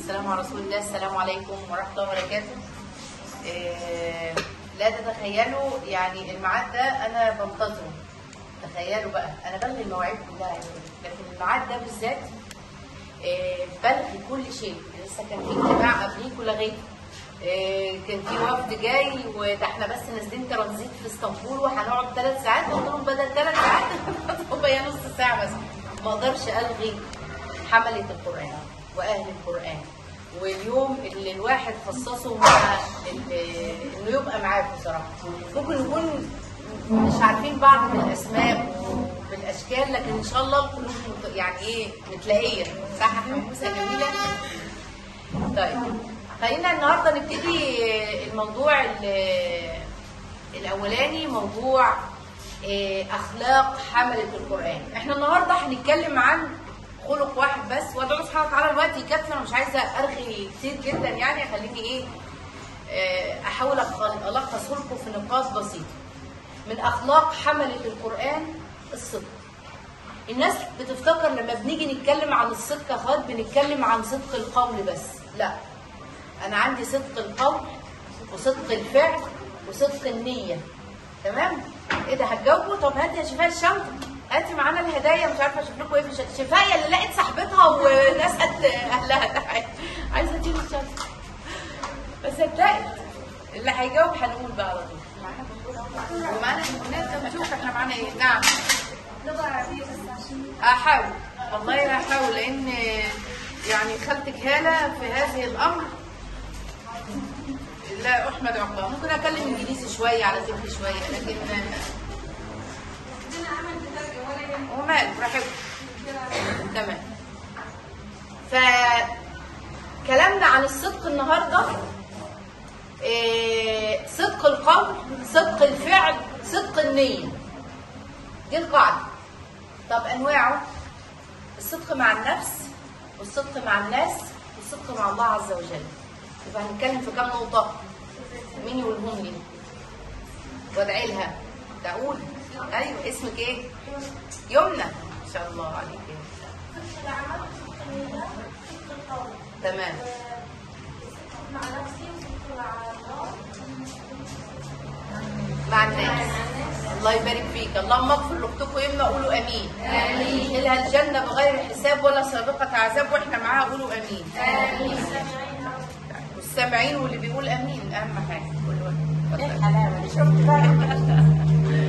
والسلام على رسول الله السلام عليكم ورحمة الله وبركاته إيه، لا تتخيلوا يعني الميعاد ده أنا بنتظره تخيلوا بقى أنا بلغي المواعيد كلها يعني لكن الميعاد ده بالذات إيه، بلغي كل شيء لسه كان في اجتماع قبليك ولغيته إيه، كان في وفد جاي وده احنا بس نازلين ترانزيت في اسطنبول وهنقعد ثلاث ساعات قلت لهم بدل ثلاث ساعات تبقى هي نص ساعه بس ما اقدرش الغي حمله القران واهل القران واليوم اللي الواحد خصصه مع ال- انه يبقى معاه بصراحه ممكن نكون مش عارفين بعض بالاسماء وبالاشكال لكن ان شاء الله القلوب مت- يعني ايه متلاقيه صح يا حموسه جميله طيب خلينا النهارده نبتدي الموضوع ال- الاولاني موضوع آه، اخلاق حمله القران احنا النهارده هنتكلم عن خلق واحد بس وادعو سبحانه وتعالى الوقت يكفي انا مش عايزه ارغي كتير جدا يعني خليني ايه آه، احاول أخل- الخصه لكم في نقاط بسيطه من اخلاق حمله القران الصدق الناس بتفتكر لما بنيجي نتكلم عن الصدق يا اخوات بنتكلم عن صدق القول بس لا انا عندي صدق القول وصدق الفعل وصدق النيه تمام ايه ده هتجاوبوا طب هاتي يا شفاء الشنطه هاتي معانا الهدايا مش عارفه اشوف لكم ايه في الشنطه شفاء اللي لقت صاحبتها وناس قد اهلها تعالي عايزه تجيب الشنطه بس هتلاقي اللي هيجاوب هنقول بقى على طول ومعانا البنات نشوف احنا معانا ايه نعم لغة عربية بس عشان هحاول والله هحاول لان يعني خالتك هاله في هذه الامر لا احمد عقبه ممكن اتكلم انجليزي شويه على فكره شويه لكن عندنا عمل بترجم ولا يهم ومال براحتكم تمام فكلامنا عن الصدق النهارده إيه، صدق القول صدق الفعل صدق النيه دي القاعده طب انواعه الصدق مع النفس والصدق مع الناس والصدق مع الله عز وجل يبقى هنتكلم في كام نقطه مين يقولهم لي وادعي لها تقول ايوه اسمك ايه يمنى ان شاء الله عليك صدق العمل صدق النية صدق القول تمام مع نفسي وصدق مع الله مع الناس الله يبارك فيك اللهم اغفر لاختكم يمنى قولوا امين امين لها الجنه بغير حساب ولا سابقه عذاب واحنا معاها قولوا امين امين والسامعين واللي بيقول امين اهم حاجه كل واحد اتفضل. الحلاوه دي شوف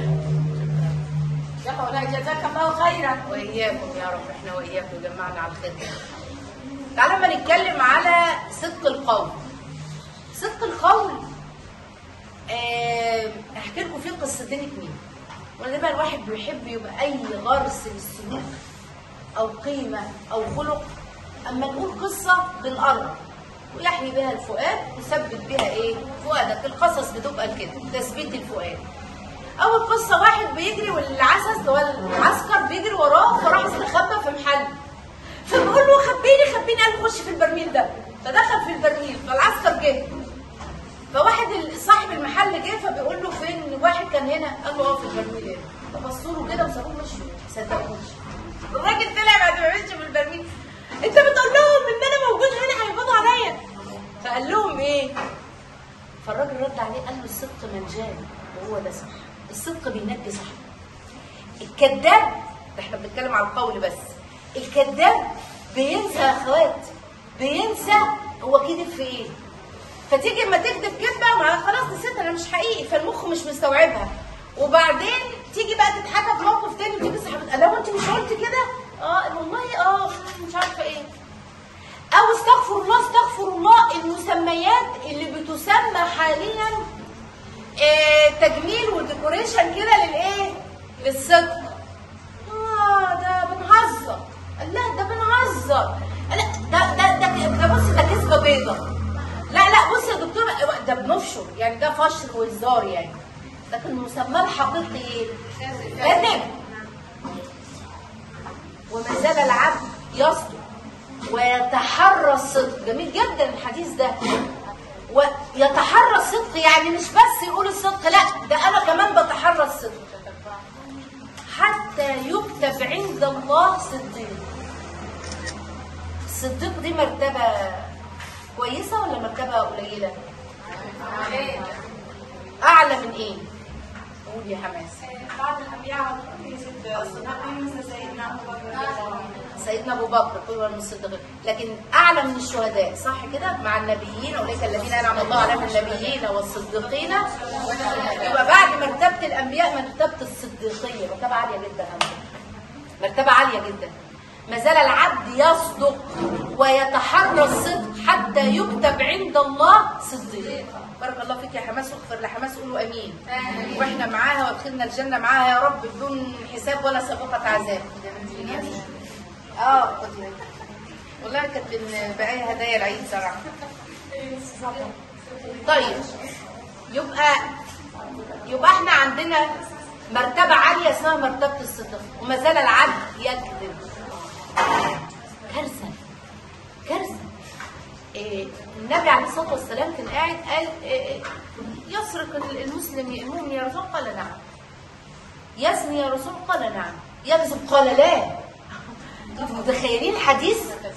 يا مولاي جزاك الله خيرا واياكم يا رب احنا واياكم جمعنا على الخير تعالى ما نتكلم على صدق القول صدق القول آه، احكي لكم فيه قصتين اتنين ولما الواحد بيحب يبقى اي غرس للسلوك او قيمه او خلق اما نقول قصه بنقرب ويحيي بها الفؤاد يثبت بها ايه فؤادك القصص بتبقى كده تثبيت الفؤاد اول قصه واحد بيجري والعسس اللي هو العسكر بيجري وراه فراح استخبى في محل فبيقول له خبيني خبيني قال له خش في البرميل ده فدخل في البرميل فالعسكر جه فواحد ال- صاحب المحل جه فبيقول له فين واحد كان هنا قال له اه في البرميل هنا فبصوا له كده وسابوه مشوا ما صدقوش الراجل طلع بعد ما مشي في البرميل انت بتقول لهم ان انا موجود هنا هيقبضوا عليا فقال لهم ايه فالراجل رد عليه قال له الصدق منجان وهو ده صح الصدق بينجي صاحبه الكذاب ده احنا بنتكلم على القول بس الكذاب بينسى يا اخوات بينسى هو كذب في ايه فتيجي اما تكذب كذبه ما خلاص نسيت انا مش حقيقي فالمخ مش مستوعبها وبعدين تيجي بقى تتحكى في موقف تاني وتيجي صاحبتها لو انت مش قلت كده اه والله اه مش عارفه ايه او استغفر الله استغفر الله المسميات اللي بتسمى حاليا آه، تجميل وديكوريشن كده للايه للصدق اه ده بنهزر لا ده بنهزر لا ده ده ده, ده بص ده كذبه بيضه لا لا بص يا دكتور ده بنفشر يعني ده فشر وهزار يعني لكن مسماه الحقيقي ايه؟ كذب وما زال العبد يصدق ويتحرى الصدق جميل جدا الحديث ده ويتحرى الصدق يعني مش بس يقول الصدق لا ده انا كمان بتحرى الصدق حتى يكتب عند الله صديق الصديق دي مرتبة كويسه ولا مرتبه قليله اعلى من ايه قول يا حماس بعض الأنبياء يجد الصديقين مثل سيدنا أبو بكر رضي الله عنه سيدنا ابو بكر كل من الصديقين لكن اعلى من الشهداء صح كده مع النبيين اولئك الذين انعم الله عليهم النبيين والصديقين يبقى بعد مرتبه الانبياء مرتبه الصديقيه مرتبه عاليه جدا مرتبه عاليه جدا ما زال العبد يصدق ويتحرى الصدق حتى يكتب عند الله صديق بارك الله فيك يا حماس واغفر لحماس قولوا امين واحنا معاها وادخلنا الجنه معاها يا رب بدون حساب ولا سابقه عذاب اه كنت والله كانت من بقايا هدايا العيد صراحه طيب يبقى يبقى احنا عندنا مرتبة عالية اسمها مرتبة الصدق وما زال العبد يكذب كارثة كارثة إيه النبي عليه الصلاة والسلام كان قاعد قال إيه إيه يسرق المسلم المؤمن يا رسول قال نعم يزني يا رسول قال نعم يكذب قال لا انتوا متخيلين الحديث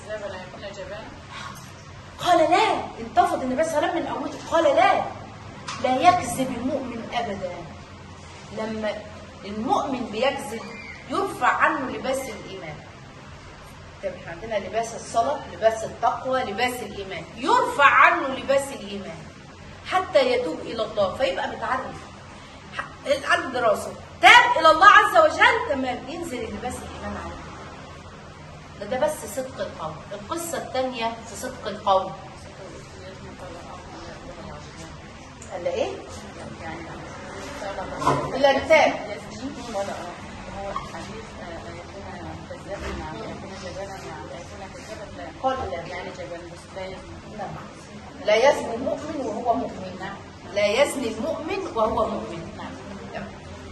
قال لا انتفض النبي صلى الله عليه وسلم من أوله قال لا لا يكذب المؤمن أبدا لما المؤمن بيكذب يرفع عنه لباس الإيمان طب احنا عندنا لباس الصلاة لباس التقوى لباس الإيمان يرفع عنه لباس الإيمان حتى يتوب إلى الله فيبقى متعرف ح- عنده دراسة تاب إلى الله عز وجل تمام ينزل لباس الإيمان عليه ده, ده بس صدق القول القصة الثانية في صدق القول قال ايه؟ لا تاب قال لا لا لا يزني المؤمن وهو مؤمن لا يزني المؤمن وهو مؤمن نعم.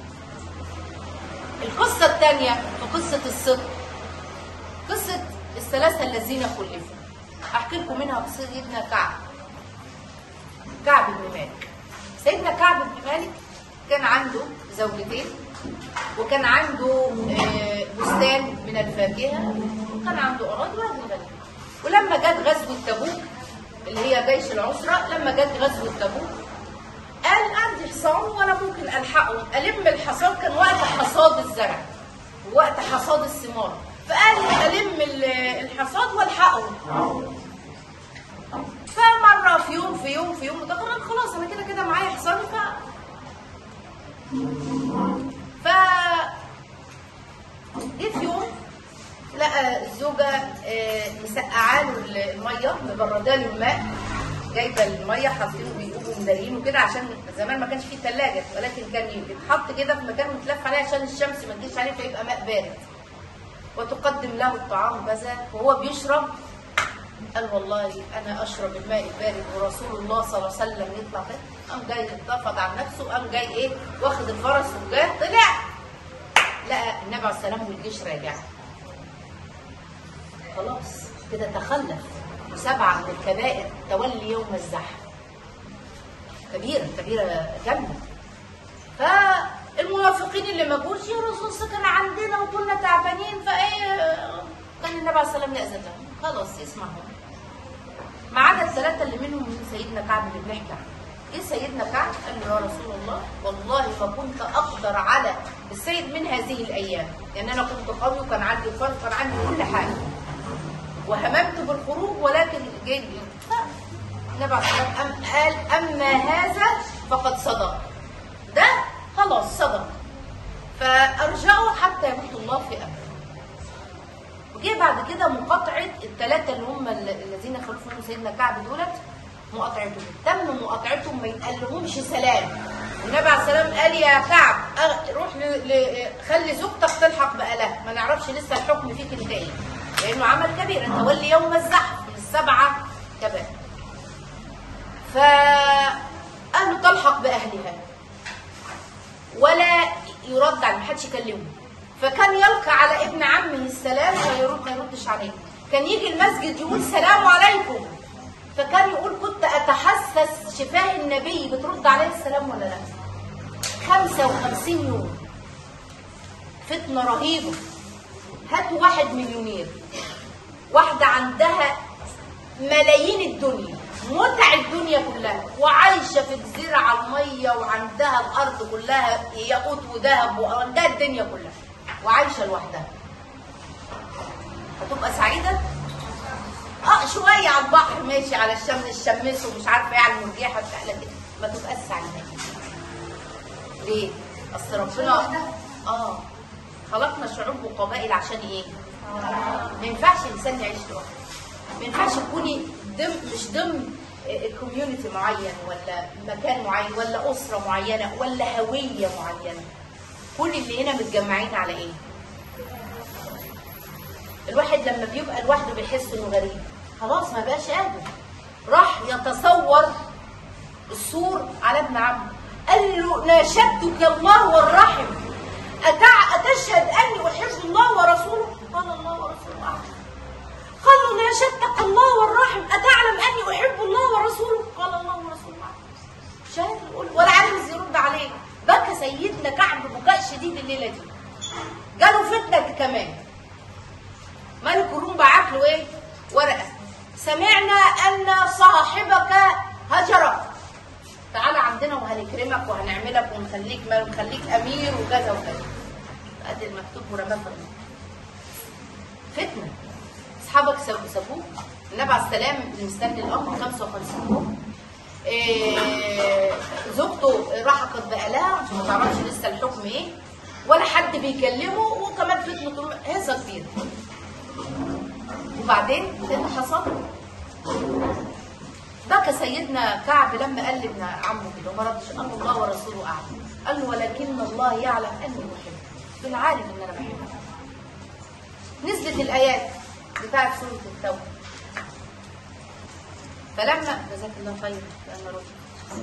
القصة الثانية في قصة الصدق قصة الثلاثة الذين خلفوا أحكي لكم منها قصة سيدنا كعب كعب بن مالك سيدنا كعب بن مالك كان عنده زوجتين وكان عنده آه، بستان من الفاكهة وكان عنده أراضي وراجل غني ولما جت غزوة تبوك اللي هي جيش العسرة لما جت غزوة تبوك قال عندي حصان وانا ممكن الحقه الم الحصاد كان وقت حصاد الزرع ووقت حصاد الثمار فقال الم ال- الحصاد والحقه فمره في يوم في يوم في يوم وتقرر خلاص انا كده كده معايا حصان ف ف جه في يوم لقى الزوجه آه، مسقعه له الميه مبرده له الماء جايبه الميه حاطينه بيقوموا مدارينه كده عشان زمان ما كانش فيه ثلاجه ولكن كان يتحط كده في مكان متلف عليه عشان الشمس ما تجيش عليه فيبقى ماء بارد وتقدم له الطعام كذا وهو بيشرب قال والله انا اشرب الماء البارد ورسول الله صلى الله عليه وسلم يطلع كده قام جاي اتفض عن نفسه قام جاي ايه واخد الفرس وجاه طلع لقى النبي عليه السلام والجيش راجع خلاص كده تخلف وسبعه من الكبائر تولي يوم الزحف كبيره كبيره جامده فالمنافقين اللي ما جوش يا رسول الله كان عندنا وكنا تعبانين فايه كان النبي عليه الصلاه والسلام يأذن لهم خلاص يسمعهم ما عدا الثلاثه اللي منهم من سيدنا كعب اللي بنحكي عنه ايه سيدنا كعب قال له يا رسول الله والله ما كنت اقدر على السيد من هذه الايام لان انا كنت قوي وكان عندي الفرق وكان عندي كل حاجه وهممت بالخروج ولكن جيت النبي عليه الصلاه والسلام أم- قال اما هذا فقد صدق ده خلاص صدق فارجعه حتى يموت الله في امره وجه بعد كده مقاطعه الثلاثه اللي هم ال- الذين خلفوا سيدنا كعب دولت مقاطعتهم تم مقاطعتهم ما يتقلهمش سلام والنبي عليه السلام قال يا كعب أغ- روح ل... ل... خلي زوجتك تلحق بآلها ما نعرفش لسه الحكم فيك انت ايه لانه عمل كبير انت ولي يوم الزحف من السبعه كبائر فقالوا تلحق باهلها ولا يرد عليه محدش يكلمه فكان يلقى على ابن عمه السلام فيرد ما يردش عليه كان يجي المسجد يقول سلام عليكم فكان يقول كنت اتحسس شفاه النبي بترد عليه السلام ولا لا 55 يوم فتنه رهيبه هاتوا واحد مليونير واحده عندها ملايين الدنيا متع الدنيا كلها وعايشه في جزيره على الميه وعندها الارض كلها ياقوت وذهب وعندها الدنيا كلها وعايشه لوحدها هتبقى سعيده؟ اه شويه على البحر ماشي على الشمس الشمس ومش عارفه ايه على المرجحه بتاع لكن ما تبقاش سعيده ليه؟ اصل ربنا اه خلقنا شعوب وقبائل عشان ايه؟ ما ينفعش انسان يعيش لوحده ما ينفعش تكوني ضمن مش ضمن كوميونتي معين ولا مكان معين ولا اسره معينه ولا هويه معينه كل اللي هنا متجمعين على ايه؟ الواحد لما بيبقى لوحده بيحس انه غريب خلاص ما بقاش قادر راح يتصور السور على ابن عمه قال له ناشدتك الله والرحم أتع... أتشهد أني أحب الله ورسوله قال الله ورسوله أعلم قال له ناشدتك الله والرحم أتعلم أني أحب الله ورسوله قال الله ورسوله أعلم شاهد يقول ولا عارف يرد عليه بكى سيدنا كعب بكاء شديد الليلة دي جاله فتنة كمان ملك الروم بعت له ايه ورقة سمعنا أن صاحبك هجرك تعالى عندنا وهنكرمك وهنعملك ونخليك ونخليك امير وكذا وكذا ادي المكتوب ورماه في النار فتنه اصحابك ساب- سابوك النبي عليه السلام مستني الامر 55 يوم إيه زوجته رحقت بقالها عشان ما تعرفش لسه الحكم ايه ولا حد بيكلمه وكمان فتنه هيصه كبيره وبعدين ايه اللي حصل؟ بكى سيدنا كعب لما قال لابن عمه كده وما ردش قال الله ورسوله اعلم قال له ولكن الله يعلم اني احبه دول عارف ان انا بحبه نزلت الايات بتاعت سوره التوبه فلما جزاك الله خير لان رد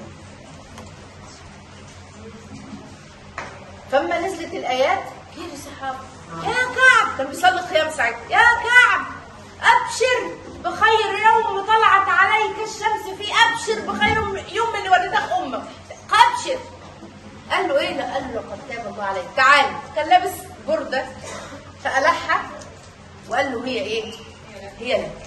فلما نزلت الايات جه الصحابه يا كعب كان بيصلي القيام ساعتها يا كعب ابشر بخير يوم طلعت عليك الشمس فيه ابشر بخير يوم اللي ولدتك امك ابشر قال له ايه ده قال له قد تاب الله عليك تعال كان لابس برده فقلعها وقال له هي ايه هي لك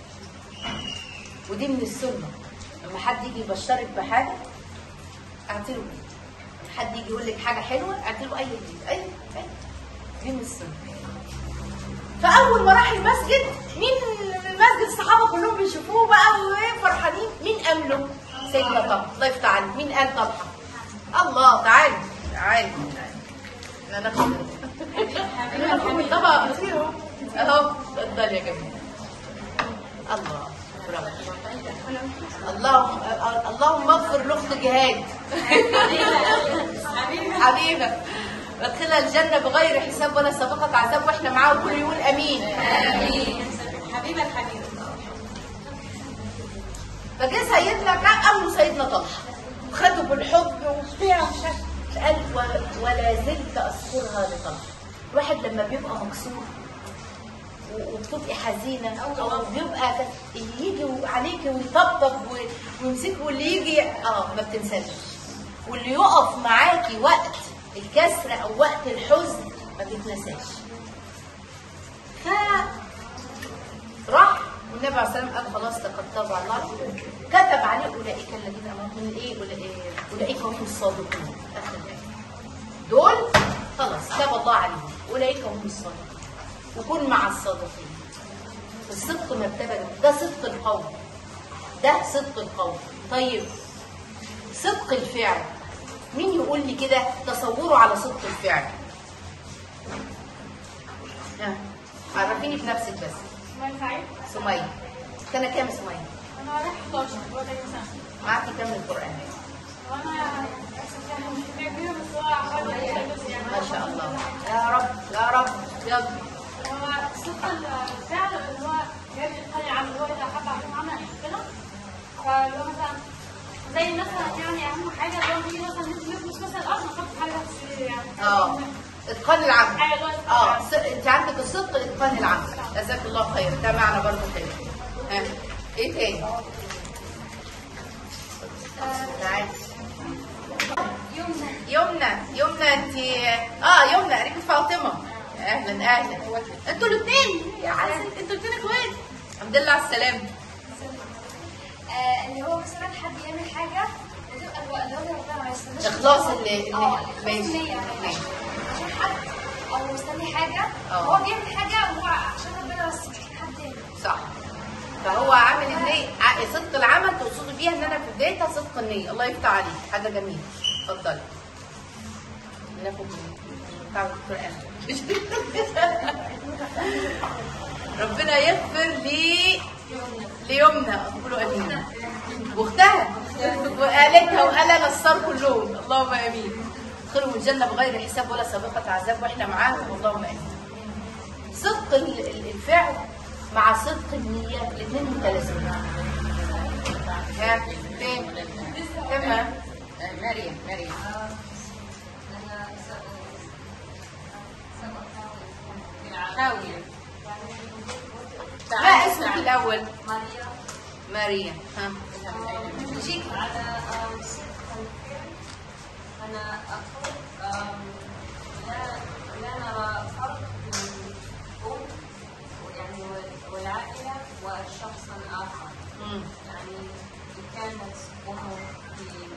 ودي من السنه لما حد يجي يبشرك بحاجه اعتله حد يجي يقول لك حاجه حلوه اعتله اي جديد اي اي دي من السنه فاول ما راح المسجد مين المسجد الصحابه كلهم بيشوفوه بقى وايه فرحانين مين قام له سيدنا طلحه الله يفتح عليك مين قال طلحه الله تعالي تعالي تعالي احنا ناخد ناخد من طبق اهو اتفضل يا جميل الله برافو اللهم اللهم اغفر لاخت جهاد حبيبه وادخلها الجنه بغير حساب ولا سابقه عذاب واحنا معاه وكل يقول امين حبيبه الحبيبه فجه سيدنا كعب قام له سيدنا طلحه خده بالحب وبتاع مش عارف. قال و- ولا زلت اذكرها لطلحه الواحد لما بيبقى مكسور و- وبتبقي حزينه او بيبقى ك- اللي يجي عليكي ويطبطب و- ويمسك واللي يجي اه ما بتنساش واللي يقف معاكي وقت الكسر او وقت الحزن ما بيتنساش ف راح والنبي عليه السلام قال خلاص تقد على الله كتب عليه اولئك الذين امنوا من ايه أولئك- اولئك هم الصادقون اخر الآية. دول خلاص تاب الله عليهم اولئك هم الصادقون وكن مع الصادقين الصدق مرتبه ده صدق القول ده صدق القول طيب صدق الفعل مين يقول لي كده تصوره على صدق الفعل ها عرفيني بنفسك بس ما سعيد سمية سنة كام سمية؟ انا رايح 11 هو ده سنه معاكي كام من القرآن؟ وانا يعني مش كبير بس هو عمال يدرس يعني ما شاء الله يا رب يا رب يلا هو صدق الفعل اللي هو جاب الخلي عن اللي هو اذا حب عشان عمل مشكله فاللي هو مثلا زي مثلا يعني اهم حاجه اللي هو تيجي مثلا نفلس مثلا الارض نحط حاجه في السرير يعني اه اتقان العمل حاجه اللي هو اه س- انت عندك الصدق اتقان العمل جزاك الله خير ده معنى برضه حلو ها ايه تاني؟ تعالي يمنى يمنى انت اه يمنى قريبة فاطمة اهلا اهلا انتوا الاثنين يا عسل انتوا الاثنين اخوات الحمد لله على السلامة مثلا حد يعمل حاجه لازم ابقى اللي هو ربنا ما يستناش إخلاص اللي- اللي- اه ماشي. ماشي النية ماشي. عشان حد او مستني حاجه اه. هو بيعمل حاجه وهو عشان ربنا بس مش عشان حد تاني صح فهو عامل النية ع- صدق العمل تقصدي بيها ان انا في بدايتها صدق النية الله يفتح عليك حاجة جميلة اتفضلي ناخد من بتاع الدكتور آمل. ربنا يغفر لي ليمنى قولوا امين واختها وقالتها وقال انا الصار كلهم اللهم امين ادخلوا الجنه بغير حساب ولا سابقه عذاب واحنا معاهم اللهم امين صدق ال- ال- الفعل مع صدق النية الاثنين متلازمين. ها فين؟ تمام مريم مريم حاولي ما اسمك الأول؟ مريم ها جيك على آم، صدق الفعل أنا أقول آم، لا لا نرى فرق بين الأم يعني وال- والعائلة والشخص الآخر مم. يعني إن كانت أمه في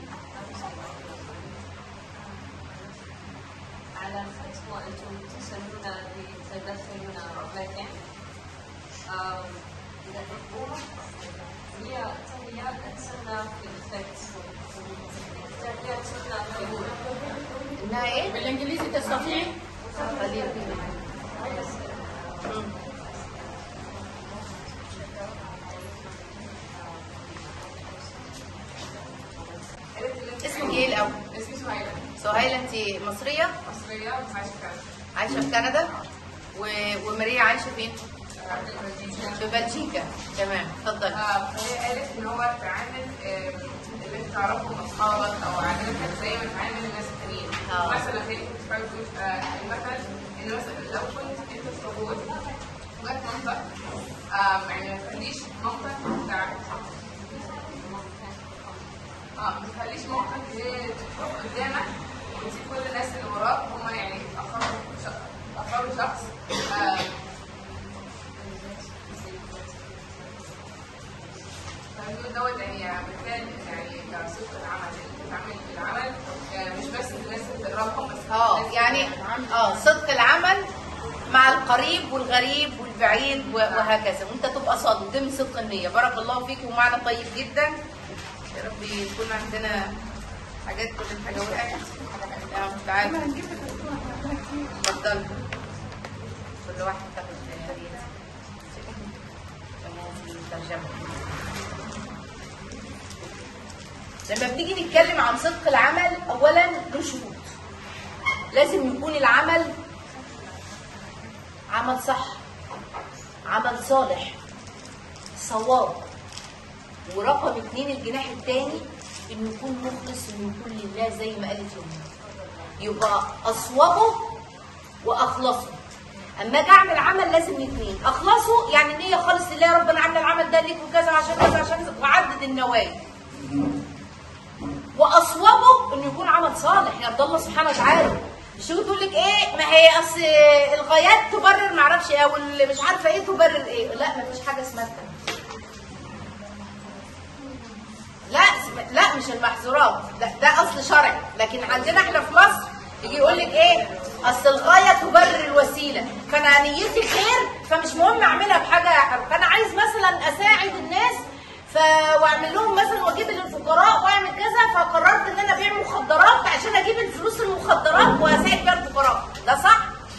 على الفتوى أنتم تسألون تدخلون لكن آم، إذا الأم هي هي تسمى في الفت هي تسمى في إنها إيه؟ بالانجليزي تستطيعي خليل مم. اسمك إيه الأول؟ اسمي سهيلة سهيلة أنت مصرية مصرية وعايشة في كندا عايشة في كندا و... وماريا عايشة فين؟ في بلجيكا تمام اتفضلي آه، فهي قالت ان هو تعامل آه، اللي انت تعرفهم اصحابك او عائلتك زي ما تعامل الناس التانيين آه. مثلا زي كنت بتقول تقول آه، المثل ان مثلا لو كنت انت في طابور وجت مامتك آه، يعني ما تخليش مامتك بتاع اه ما تخليش مامتك هي تقف قدامك وتسيب كل الناس اللي وراك هم يعني اخروا شخص اخروا شخص آه، فالنوع دوت يعني مثال يعني كصدق العمل بتعمل في العمل آه، مش بس الناس اللي بتقربهم بس اه الناس يعني اللي- اه صدق العمل مع القريب والغريب والبعيد و- وهكذا وانت تبقى صادق ضمن صدق النية بارك الله فيك ومعنى طيب جدا يا رب يكون عندنا حاجات كل حاجة وقعت اه تعالى اتفضل كل واحد تاخد ترجمة لما بنيجي نتكلم عن صدق العمل اولا له شروط لازم يكون العمل عمل صح عمل صالح صواب ورقم اتنين الجناح التاني انه يكون مخلص انه يكون لله زي ما قالت يومنا يبقى اصوبه واخلصه اما اجي اعمل عمل لازم الاثنين اخلصه يعني نيه خالص لله يا رب انا عامله العمل ده ليك وكذا عشان كذا عشان كذا واعدد النوايا واصوبه انه يكون عمل صالح يرضى الله سبحانه وتعالى مش تيجي تقول لك ايه ما هي اصل الغايات تبرر ما اعرفش ايه او اللي مش عارفه ايه تبرر ايه لا ما فيش حاجه اسمها كده لا اسم- لا مش المحظورات لا ده اصل شرعي لكن عندنا احنا في مصر يجي يقول لك ايه اصل الغايه تبرر الوسيله فانا نيتي خير فمش مهم اعملها بحاجه حرام فانا عايز مثلا اساعد الناس ف واعمل لهم مثلا واجيب للفقراء واعمل كذا فقررت ان انا ابيع مخدرات عشان اجيب الفلوس المخدرات واساعد بيها الفقراء ده صح؟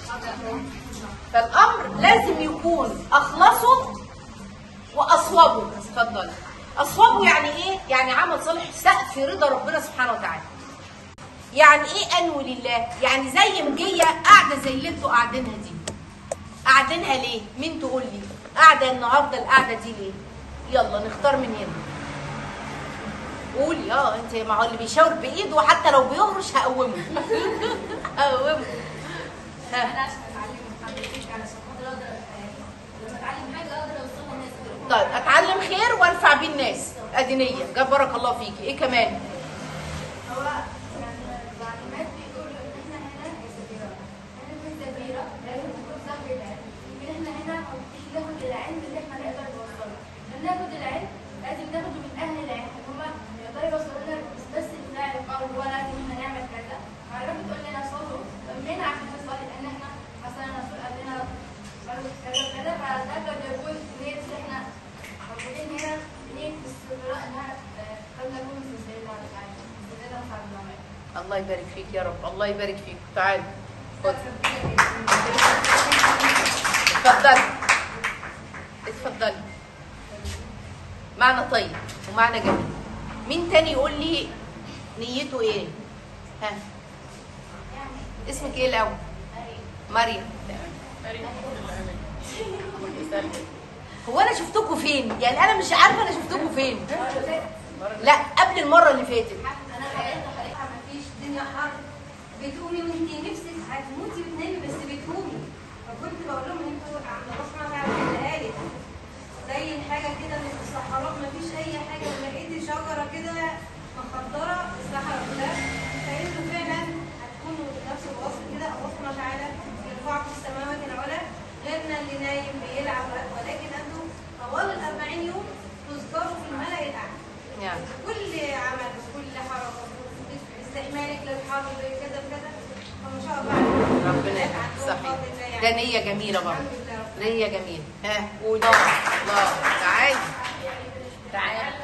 فالامر لازم يكون اخلصه واصوبه اتفضل اصوبه يعني ايه يعني عمل صالح سقف رضا ربنا سبحانه وتعالى يعني ايه انوي لله يعني زي مجيه قاعده زي اللي انتوا قاعدينها دي قاعدينها ليه مين تقول لي قاعده النهارده القعده دي ليه يلا نختار من هنا قولي اه انت ما هو اللي بيشاور بايده وحتى لو بيهرش هقومه هقومه ها. انا عشان اتعلم حضرتك على سبحان الله اقدر لما اتعلم حاجه اقدر اوصلها للناس طيب اتعلم خير وانفع بيه الناس ادي نيه جاب بارك الله فيكي ايه كمان هو يعني المعلومات بيقول ان احنا هنا كسبيرة احنا في السبيرة لازم نكون صاحب العلم يمكن احنا هنا مش ناخد العلم اللي احنا نقدر نوصله عشان ناخد العلم لازم ناخده من اهل العلم اللي هم الله يبارك فيك يا رب الله يبارك فيك تعال خد اتفضلي اتفضلي معنى طيب ومعنى جميل مين تاني يقول لي نيته ايه ها اسمك ايه الاول مريم هو انا شفتكم فين يعني انا مش عارفه انا شفتكم فين لا قبل المره اللي فاتت انا خيالت حضرتك ما فيش الدنيا حر بتقومي وانت نفسك هتموتي وتنامي بس بتقومي فكنت بقول لهم انتوا عند بصمه تعملها لي زي الحاجه كده اللي في الصحراء ما فيش اي حاجه ولقيتي شجره كده مخضره في الصحراء كلها فانتوا فعلا هتكونوا نفس الوصف كده بصمه تعالى يرفعكم في السماوات العلى غيرنا اللي نايم بيلعب ولكن انتوا طوال ال 40 يوم تذكروا في الملأ الاعلى يعني كل عمل كل حركه استحمالك للحر كذا كذا فما شاء الله عليكم. ربنا عندهم يبارك. صحيح فضل الله يعني. ده نيه جميله برضه الحمد لله رب نيه جميله ها قولي الله تعالي تعال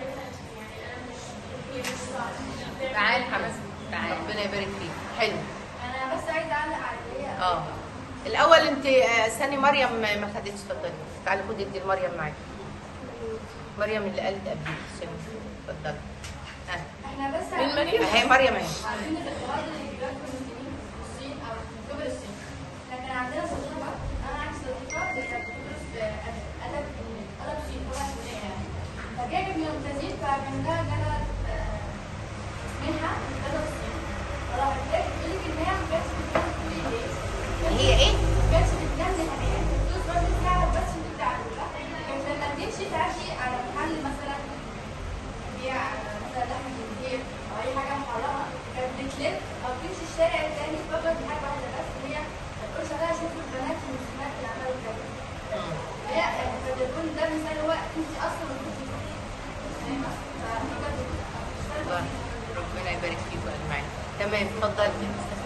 تعال حماس تعال ربنا يبارك فيك حلو انا بس عايزه اعلق على اللي هي اه الاول انت آه، استني مريم ما ما خدتش اتفضلي تعالي خدي ادي لمريم معاكي مريم اللي قالت قبلي استني. اتفضلي ها احنا بس من مريم اهي مريم اهي عارفين الاضطهاد اللي بيواجه المسلمين في الصين او في قبل الصين لكن عندنا صديقه انا عندي صديقه اللي كانت بتدرس في ادب ادب الصين لغه صينيه يعني فجابت من الممتازين فكان لها جالها آه، منحه في ادب الصين فراحت جت بتقول لك ان هي ما كانتش بتتكلم كل ايه هي ايه ما كانتش بتتكلم نهائيا الفلوس بس بتعرف بس ان انت عارفها كانت لما تمشي تعدي على محل مثلا بيع مثلا لحمه خنزير او اي حاجه محرمه كانت بتلف او تمشي الشارع التاني فقط دي حاجه واحده بس ان هي ما تقولش عليها شوفوا البنات المسلمات اللي عملوا كذا هي فبيكون ده مثال هو انت اصلا ما كنتش مسلمه فهي كانت بتشتغل الله. ربنا يبارك فيكم اجمعين تمام اتفضلي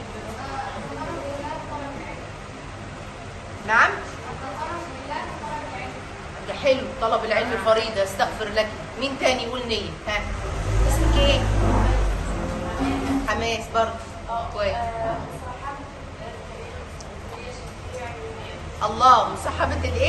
نعم ده حلو طلب العلم فريضه استغفر لك مين تاني يقول نيه ها اسمك ايه حماس برضه كويس الله مصاحبه الايه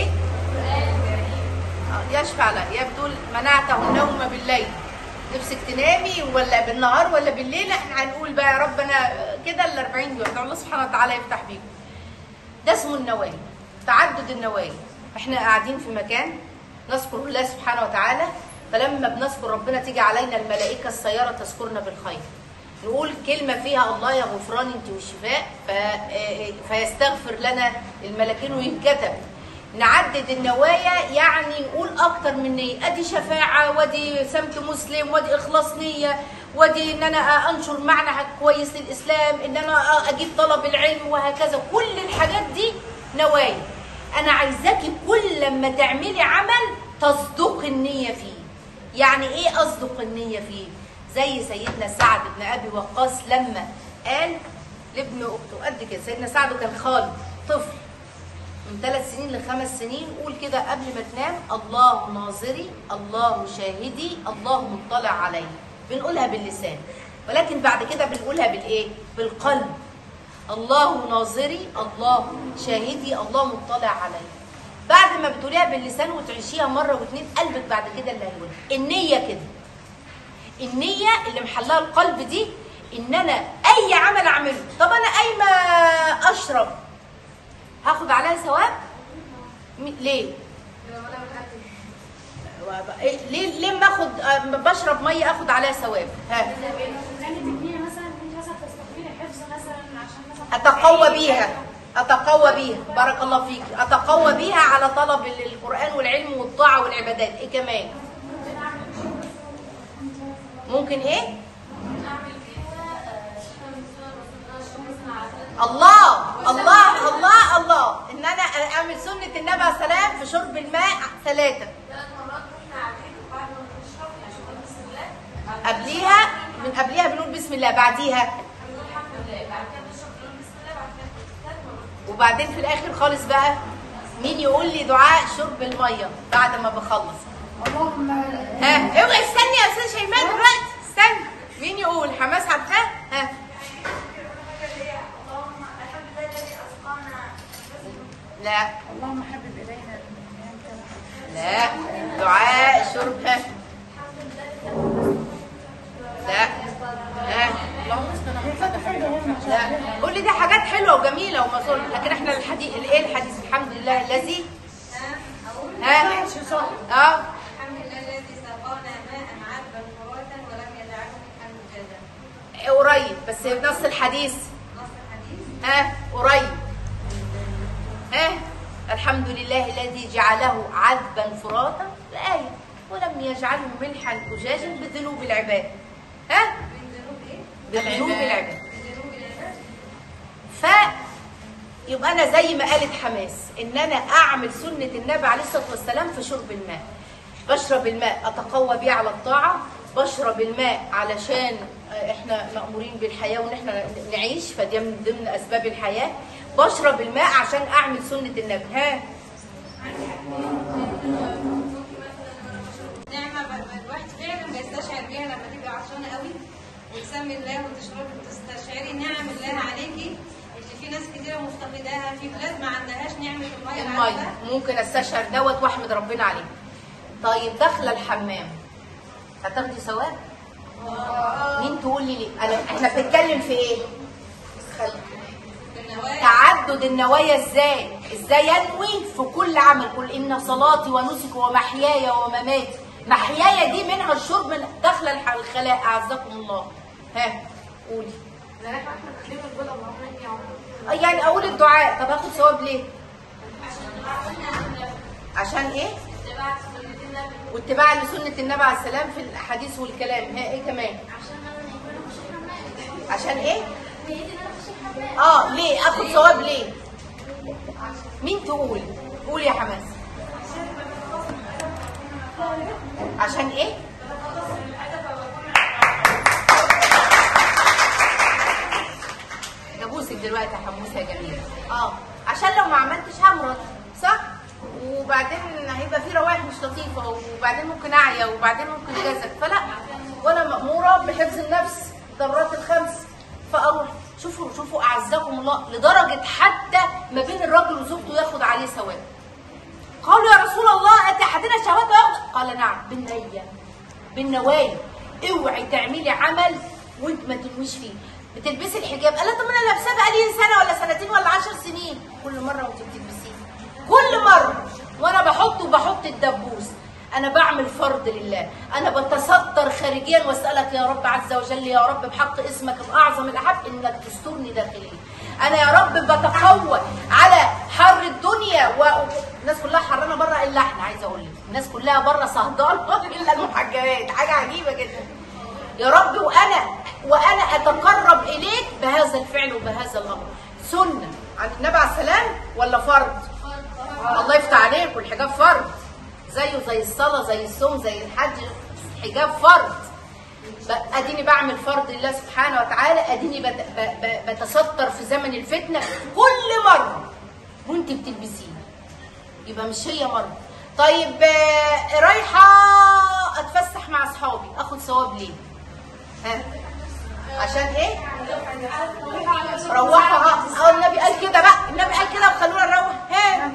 آه، يشفع لها يا بتقول منعته النوم بالليل نفسك تنامي ولا بالنهار ولا بالليل احنا هنقول بقى يا رب انا كده ال 40 يوم ده الله سبحانه وتعالى يفتح بيكم ده اسمه النوايا تعدد النوايا احنا قاعدين في مكان نذكر الله سبحانه وتعالى فلما بنذكر ربنا تيجي علينا الملائكه السياره تذكرنا بالخير نقول كلمه فيها الله يا غفران انت والشفاء ف... آه، فيستغفر لنا الملاكين وينكتب نعدد النوايا يعني نقول اكتر من نيه ادي شفاعه ودي سمت مسلم ودي اخلاص نيه ودي ان انا انشر معنى كويس للاسلام ان انا اجيب طلب العلم وهكذا كل الحاجات دي نوايا انا عايزاكي كل لما تعملي عمل تصدق النيه فيه يعني ايه اصدق النيه فيه زي سيدنا سعد بن ابي وقاص لما قال لابن اخته قد كده سيدنا سعد كان خالد طفل من ثلاث سنين لخمس سنين قول كده قبل ما تنام الله ناظري الله شاهدي الله مطلع علي بنقولها باللسان ولكن بعد كده بنقولها بالايه بالقلب الله ناظري الله شاهدي الله مطلع علي بعد ما بتقوليها باللسان وتعيشيها مره واتنين قلبك بعد كده اللي هيقولها النيه كده النيه اللي محلها القلب دي ان انا اي عمل اعمله طب انا قايمه اشرب هاخد عليها ثواب م- ليه إيه- ليه ليه ما اخد آه، ما بشرب ميه اخد عليها ثواب ها يعني تكنيه مثلا انت مثلا تستخدمي الحفظ مثلا عشان مثلا اتقوى بيها اتقوى بيها بارك الله فيك اتقوى بيها على طلب ال- القران والعلم والطاعه والعبادات ايه كمان ممكن ايه الله الله الله الله ان انا اعمل سنه النبي عليه السلام في شرب الماء ثلاثه قبليها من قبليها بنقول بسم الله بعديها وبعدين في الاخر خالص بقى مين يقول لي دعاء شرب الميه بعد ما بخلص ها اوعي استني يا استاذ شيماء دلوقتي استني مين يقول حماس عارفاه ها كل دي حاجات حلوه وجميله ومصور لكن احنا الحديث الايه الحديث الحمد لله الذي ها اقول ها اه الحمد لله الذي سقانا ماء عذبا فراتا ولم يجعله حجاجا قريب بس نص الحديث نص الحديث ها قريب ها الحمد لله الذي جعله عذبا فراتا الآية ولم يجعله ملحا أجاجا بذنوب العباد ها من ذنوب ايه؟ بذنوب العباد من ذنوب العباد ف يبقى انا زي ما قالت حماس ان انا اعمل سنه النبي عليه الصلاه والسلام في شرب الماء بشرب الماء اتقوى بيه على الطاعه بشرب الماء علشان آه، احنا مامورين بالحياه وان احنا نعيش فدي من ضمن اسباب الحياه بشرب الماء عشان اعمل سنه النبي ها نعمة ب- ب- الواحد فعلا بيستشعر بيها لما تبقى عطشانة قوي وتسمي الله وتشربي وتستشعري نعم الله عليكي اللي في ناس كتيرة مفتقداها في بلاد ما عندهاش نعمة المية الميه العذبة. ممكن استشعر دوت واحمد ربنا عليه طيب داخله الحمام هتاخدي ثواب مين تقول لي ليه انا احنا بنتكلم في ايه خلي في النوايا تعدد النوايا ازاي ازاي انوي في كل عمل قل ان صلاتي ونسكي ومحياي ومماتي محياي دي منها الشرب من داخل الح- الخلاء اعزكم الله ها قولي آه، يعني اقول الدعاء طب هاخد ثواب ليه عشان ايه واتباع لسنة النبي عليه السلام في الحديث والكلام ها ايه كمان عشان ايه اه ليه اخد ثواب ليه مين تقول قول يا حماس عشان ايه جابوسك دلوقتي يا حموسه يا جميله اه عشان لو ما عملتش همرض صح وبعدين هيبقى في روائح مش لطيفه وبعدين ممكن اعيا وبعدين ممكن اجازك فلا وانا ماموره بحفظ النفس ضرورات الخمس فاروح شوفوا شوفوا اعزكم الله لدرجه حتى ما بين الراجل وزوجته ياخد عليه ثواب قالوا يا رسول الله اتي احدنا شهوات وياخد قال نعم بالنيه بالنوايا اوعي تعملي عمل وانت ما تنويش فيه بتلبسي الحجاب قال لها طب ما انا لابساه بقالي سنه ولا سنتين ولا عشر سنين كل مره وانت بتلبسيه كل مره وانا بحط وبحط الدبوس انا بعمل فرض لله انا بتصدر خارجيا واسالك يا رب عز وجل يا رب بحق اسمك الاعظم الاحب انك تسترني داخليا انا يا رب بتقوى على حر الدنيا والناس كلها حرانه بره الا احنا عايزه اقول لك الناس كلها بره صهدانه الا المحجبات حاجه عجيبه جدا يا رب وانا وانا اتقرب اليك بهذا الفعل وبهذا الامر سنه عن النبي عليه السلام ولا فرض الله يفتح عليكم الحجاب فرض زيه زي الصلاه زي الصوم زي الحج حجاب فرض ب- اديني بعمل فرض لله سبحانه وتعالى اديني بت- ب- ب- بتستر في زمن الفتنه كل مره وانت بتلبسيه يبقى مش هي مره طيب آه، رايحه اتفسح مع اصحابي اخد ثواب ليه ها عشان ايه روحوا اه آه، النبي قال كده بقى النبي قال كده وخلونا نروح ها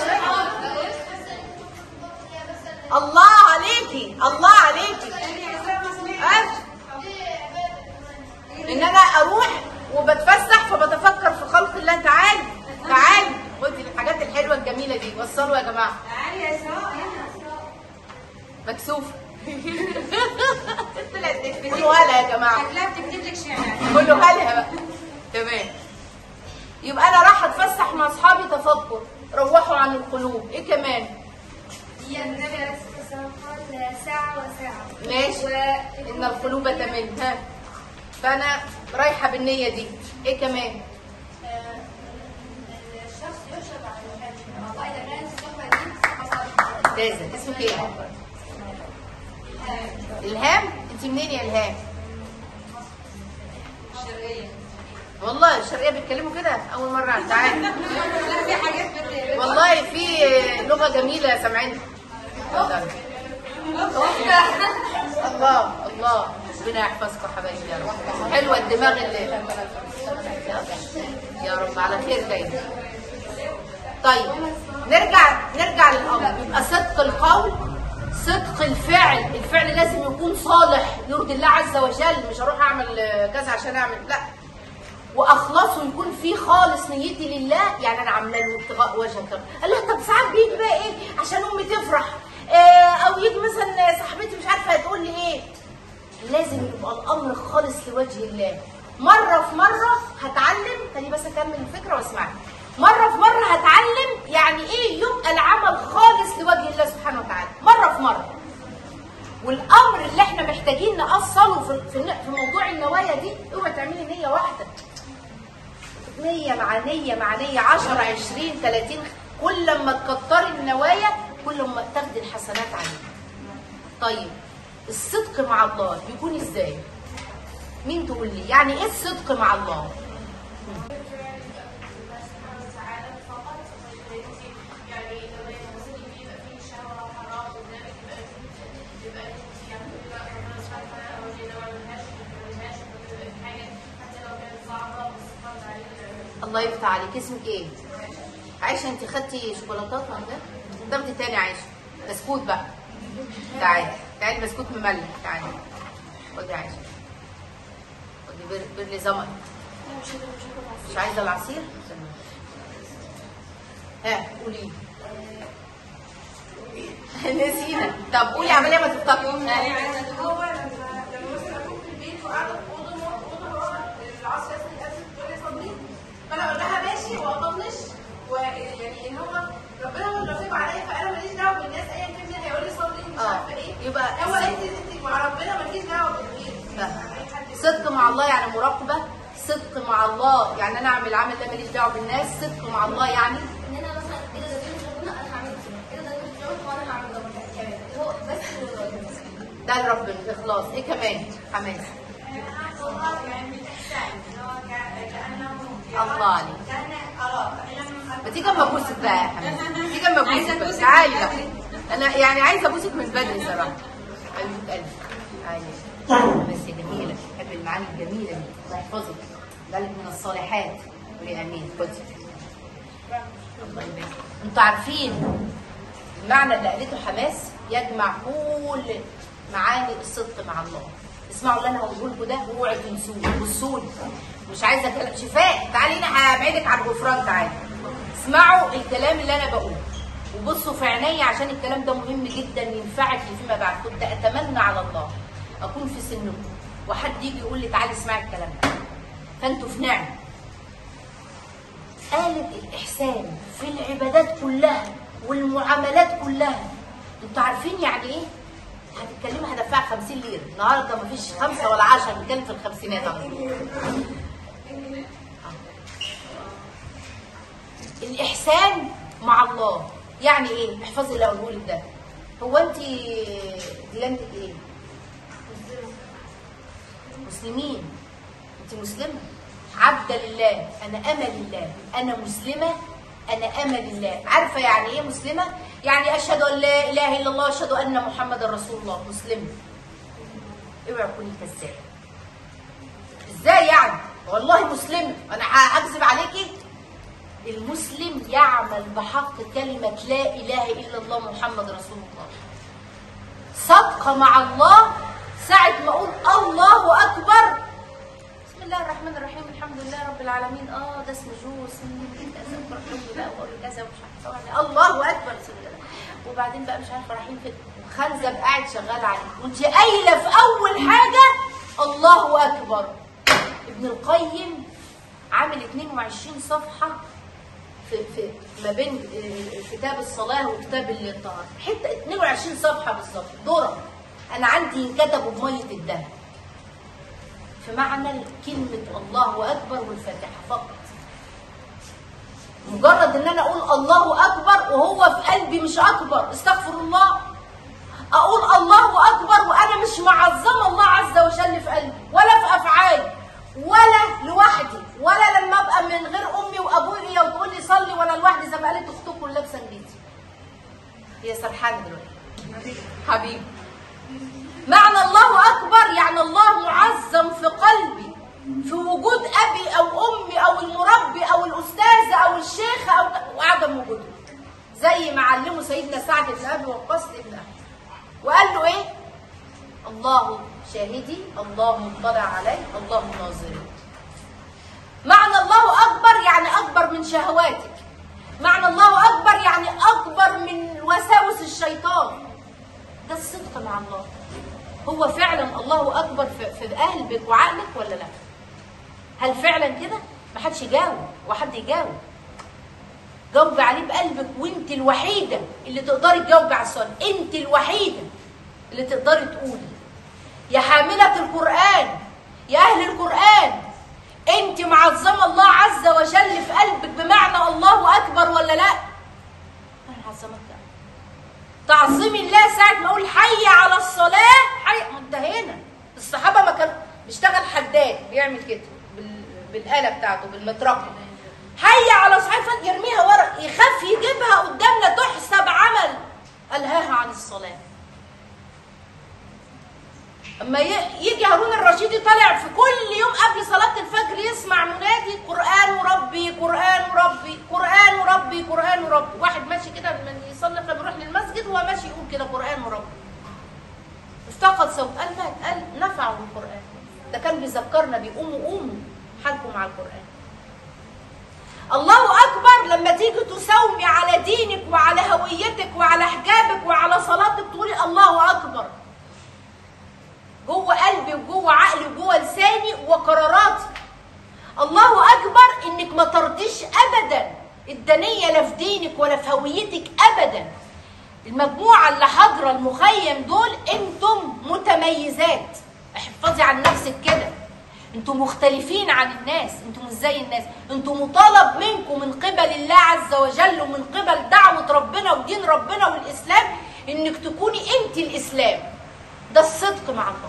الله عليكي الله عليكي أه؟ ان انا اروح وبتفسح فبتفكر في خلق الله تعالى تعالى خدي الحاجات الحلوه الجميله دي وصلوا يا جماعه تعالي يا اسراء هنا مكسوفه طلعت تكتب. قولوها لها يا جماعه شكلها بتكتب لك شعر قولوها لها بقى تمام يبقى انا رايحه اتفسح مع اصحابي تفكر روحوا عن القلوب ايه كمان هي النبي عليه الصلاه والسلام قال ساعه وساعه ماشي ان القلوب تمن ها فانا رايحه بالنيه دي ايه كمان الشخص يشرب على الحاجه واذا كانت الصحبه دي حصلت ممتازه اسمك ايه الهام انت منين يا الهام الشرقية والله الشرقيه بيتكلموا كده اول مره أعرف. تعالى لا في حاجات بت- والله في لغه جميله سامعينها الله الله ربنا يحفظكم حبايبي يا رب حلوه الدماغ اللي يا رب على خير دايما طيب نرجع نرجع للامر يبقى صدق القول صدق الفعل الفعل لازم يكون صالح يرضي الله عز وجل مش هروح اعمل كذا عشان اعمل لا واخلصه يكون فيه خالص نيتي لله يعني انا عامله له ابتغاء وجهك يا رب. قال لها طب ساعات بيجي بقى ايه عشان امي تفرح آه او يجي مثلا صاحبتي مش عارفه هتقول لي ايه لازم يبقى الامر خالص لوجه الله مره في مره هتعلم خليني بس اكمل الفكره واسمعك مره في مره هتعلم يعني ايه يبقى العمل خالص لوجه الله سبحانه وتعالى مره في مره والامر اللي احنا محتاجين نأصله في في في موضوع النوايا دي اوعي تعملي نيه واحده نيه مع نيه مع نيه 10 20 30 كل ما تكتري النوايا كل ما تاخدي الحسنات عليها طيب الصدق مع الله يكون ازاي مين تقول لي يعني ايه الصدق مع الله الله يفتح عليك اسمك ايه عايشه انت خدتي شوكولاتات ولا ده تاخدي تاني عايشه بسكوت بقى تعالي تعالي بسكوت مملح تعالي خدي يا عايشه خدي بر- برلي زمن مش عايزه العصير ها قولي نسينا طب قولي عمليه ما تفتكري هو لما لما مثلا اكون في البيت وقاعده في اوضه اوضه هو العصر ياسر الاسد تقول لي صلي فانا اقول لها ماشي واطنش ويعني ان هو ربنا هو اللي رفيق عليا فانا ماليش دعوه بالناس ايا كان مين هيقول لي صلي مش آه. عارفه ايه يبقى هو انت انت مع ربنا مالكيش دعوه بالغير صدق مع الله يعني مراقبه صدق مع الله يعني انا اعمل العمل ده ماليش دعوه بالناس صدق مع الله يعني ان انا مثلا اذا ده كنت ربنا انا هعمل كده اذا ده كنت ربنا وانا هعمل ده كمان هو بس ده لربنا اخلاص ايه كمان حماس الله عليك ما تيجي اما ابوسك بقى يا حماس تيجي اما ابوسك بقى. تعالي بقى انا يعني عايزه ابوسك من بدري صراحه قلبك قلبي تعالي بس يا جميله بحب المعاني الجميله دي الله يحفظك ذلك من الصالحات قولي امين خدي الله يبارك انتوا عارفين المعنى اللي قالته حماس يجمع كل معاني الصدق مع الله اسمعوا اللي انا هقوله لكم ده واوعوا تنسوه بصوا لي مش عايزه كلام شفاء تعالي هنا هبعدك عن الغفران تعالي اسمعوا الكلام اللي انا بقوله وبصوا في عيني عشان الكلام ده مهم جدا ينفعك فيما بعد كنت اتمنى على الله اكون في سنكم وحد يجي يقول لي تعالي اسمعي الكلام ده فانتوا في نعمه قالت الإحسان في العبادات كلها والمعاملات كلها انتوا عارفين يعني ايه؟ هتتكلمي هدفعك 50 ليرة النهارده مفيش خمسة ولا 10 بنتكلم في الخمسينات على طول. الإحسان مع الله يعني ايه؟ احفظي اللي اقوله لك ده هو انت ديانتك ايه؟ مسلمين انت مسلمه عبده لله انا امل لله انا مسلمه انا امل لله عارفه يعني ايه مسلمه يعني اشهد ان لا اله الا الله واشهد ان محمدا رسول الله مسلمه اوعي تكوني كذابه ازاي يعني والله مسلمه انا هكذب عليكي المسلم يعمل بحق كلمه لا اله الا الله محمد رسول الله صدقه مع الله ساعه ما اقول الله اكبر بسم الله الرحمن الرحيم الحمد لله رب العالمين اه ده اسم جوز كذا فرحوني بقى وقولوا كذا ومش عارفه الله اكبر بسم الله وبعدين بقى مش عارفه رايحين فين خنزب قاعد شغال عليه وانت قايله في اول حاجه الله اكبر ابن القيم عامل 22 صفحه في في ما بين آه، كتاب الصلاه وكتاب الطهاره حته 22 صفحه بالظبط ذره انا عندي ينكتبوا بميه الدهب في معنى كلمة الله أكبر والفاتحة فقط مجرد ان انا اقول الله اكبر وهو في قلبي مش اكبر استغفر الله اقول الله اكبر وانا مش معظمه الله عز وجل في قلبي ولا في افعالي ولا لوحدي ولا لما ابقى من غير امي وابويا وتقول لي صلي وانا لوحدي زي ما قالت اختكم لابسه انجليزي هي سرحانه دلوقتي حبيبي معنى الله أكبر يعني الله معظم في قلبي في وجود أبي أو أمي أو المربي أو الأستاذة أو الشيخة أو وعدم وجوده زي ما علمه سيدنا سعد بن أبي وقاص ابن أبي وقال له إيه؟ الله شاهدي الله مطلع علي الله ناظري معنى الله اكبر يعني اكبر من شهواتك معنى الله اكبر يعني اكبر من وساوس الشيطان ده الصدق مع الله هو فعلا الله اكبر في في قلبك وعقلك ولا لا هل فعلا كده ما حدش يجاوب وحد يجاوب جاوب عليه بقلبك وانت الوحيده اللي تقدري تجاوبي على السؤال انت الوحيده اللي تقدري تقولي يا حامله القران يا اهل القران انت معظمه الله عز وجل في قلبك بمعنى الله اكبر ولا لا انا معظمك لا تعظيم الله ساعة ما اقول حي على الصلاة حي ما انتهينا الصحابة ما كان بيشتغل حداد بيعمل كده بال... بالآلة بتاعته بالمطرقة حي على الصلاة يرميها ورا يخاف يجيبها قدامنا تحسب عمل ألهاها عن الصلاة اما ي- يجي هارون الرشيد طالع في كل يوم قبل صلاة الفجر يسمع منادي قرآن ربي قرآن ربي قرآن ربي قرآن ربي واحد ماشي كده من يصلي قبل يروح للمسجد وهو ماشي يقول كده قرآن ربي افتقد صوت قال مات قال نفعه القرآن ده كان بيذكرنا بيقوموا قوموا حالكم مع القرآن الله أكبر لما تيجي تساومي على دينك وعلى هويتك وعلى حجابك وعلى صلاتك تقولي الله أكبر جوه قلبي وجوه عقلي وجوه لساني وقراراتي الله اكبر انك ما ترضيش ابدا الدنيه لا في دينك ولا في هويتك ابدا المجموعه اللي حاضره المخيم دول انتم متميزات احفظي عن نفسك كده انتم مختلفين عن الناس انتم مش زي الناس انتم مطالب منكم من قبل الله عز وجل ومن قبل دعوه ربنا ودين ربنا والاسلام انك تكوني انت الاسلام ده الصدق مع الله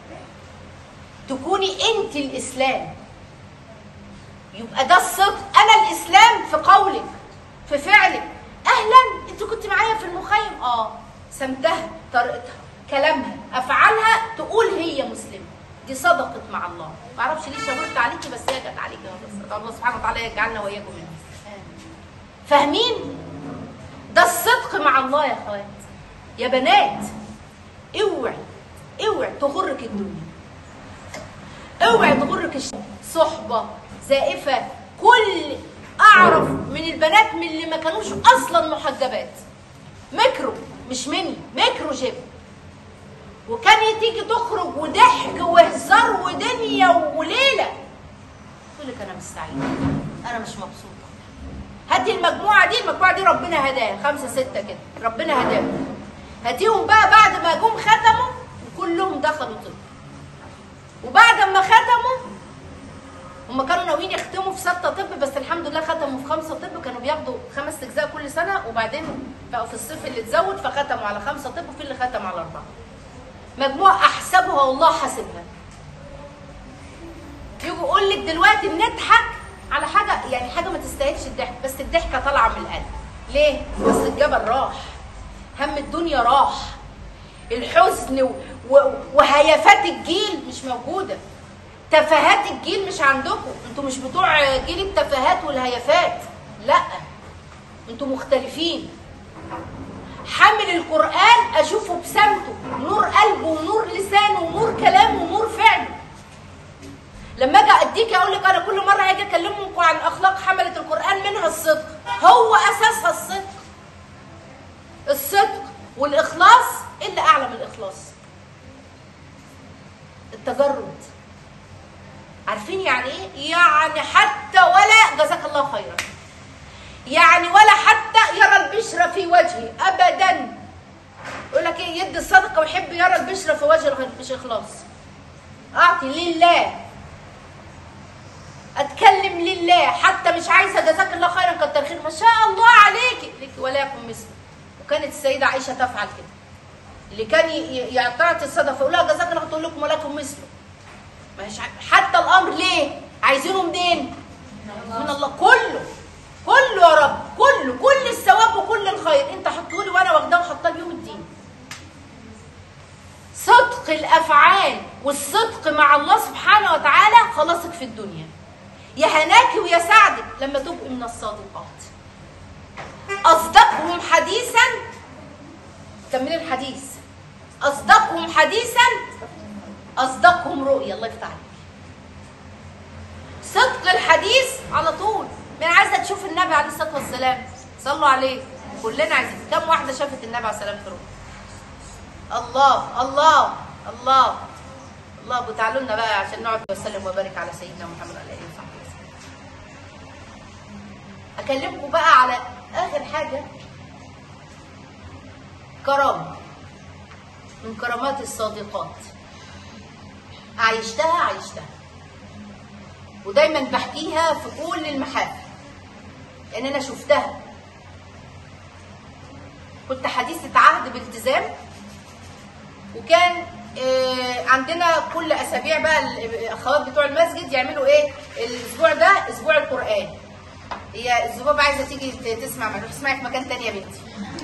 تكوني انت الاسلام يبقى ده الصدق انا الاسلام في قولك في فعلك اهلا انت كنت معايا في المخيم اه سمتها طريقتها كلامها افعالها تقول هي مسلمه دي صدقت مع الله ما اعرفش ليه شاورت عليكي بس هي جت عليكي والله. الله سبحانه وتعالى يجعلنا واياكم منها فاهمين ده الصدق مع الله يا اخوات يا بنات اوعي اوعي تغرك الدنيا اوعي تغرك الش- صحبه زائفه كل اعرف من البنات من اللي ما كانوش اصلا محجبات ميكرو مش مني ميكرو جيب وكان تيجي تخرج وضحك وهزار ودنيا وليله تقول لك انا مش سعيده انا مش مبسوطه هاتي المجموعه دي المجموعه دي ربنا هداها خمسه سته كده ربنا هداهم هاتيهم بقى بعد ما جم ختموا وكلهم دخلوا طب وبعد ما ختموا هم كانوا ناويين يختموا في ستة طب بس الحمد لله ختموا في خمسة طب كانوا بياخدوا خمس أجزاء كل سنة وبعدين بقوا في الصيف اللي اتزود فختموا على خمسة طب وفي اللي ختم على أربعة مجموعة أحسبها والله حاسبها يجوا يقول لك دلوقتي بنضحك على حاجة يعني حاجة ما تستاهلش الضحك بس الضحكة طالعة من القلب ليه؟ بس الجبل راح هم الدنيا راح الحزن و... و... وهيافات الجيل مش موجودة تفاهات الجيل مش عندكم انتوا مش بتوع جيل التفاهات والهيافات لا انتوا مختلفين حامل القرآن أشوفه بسمته نور قلبه ونور لسانه ونور كلامه ونور فعله لما اجي اديك اقول لك انا كل مره هاجي اكلمكم عن اخلاق حمله القران منها الصدق هو اساسها الصدق الصدق والاخلاص إيه اللي اعلى من الاخلاص التجرد عارفين يعني ايه يعني حتى ولا جزاك الله خيرا يعني ولا حتى يرى البشرة في وجهي ابدا يقول لك ايه يدي الصدقه ويحب يرى البشرة في وجه الغير مش اخلاص اعطي لله اتكلم لله حتى مش عايزه جزاك الله خيرا كتر خير ما شاء الله عليك لك ولا يكن مثله وكانت السيده عائشه تفعل كده اللي كان ي- ي- يعطي الصدقه فيقول لها جزاك الله خير تقول لكم ولكم مثله مش ع- حتى الامر ليه عايزينه منين من الله كله كله يا رب كله كل الثواب وكل الخير انت حطه لي وانا واخداه وحطاه ليوم الدين صدق الافعال والصدق مع الله سبحانه وتعالى خلاصك في الدنيا يا هناك ويا سعدك لما تبقي من الصادقات اصدقهم حديثا كملي الحديث اصدقهم حديثا اصدقهم رؤيا الله يفتح عليك صدق الحديث على طول من عايزه تشوف النبي عليه الصلاه والسلام صلوا عليه كلنا عايزين كم واحده شافت النبي عليه السلام في روح الله الله الله الله تعالوا لنا بقى عشان نقعد وسلم وبارك على سيدنا محمد وعلى اله وصحبه وسلم اكلمكم بقى على اخر حاجه كرامه من كرامات الصادقات عايشتها عايشتها ودايما بحكيها في كل المحافل لان انا شفتها كنت حديثة عهد بالتزام وكان آه، عندنا كل اسابيع بقى الاخوات بتوع المسجد يعملوا ايه الاسبوع ده اسبوع القران هي الذبابه عايزه تيجي ت- تسمع معلش اسمعي في مكان تاني يا بنتي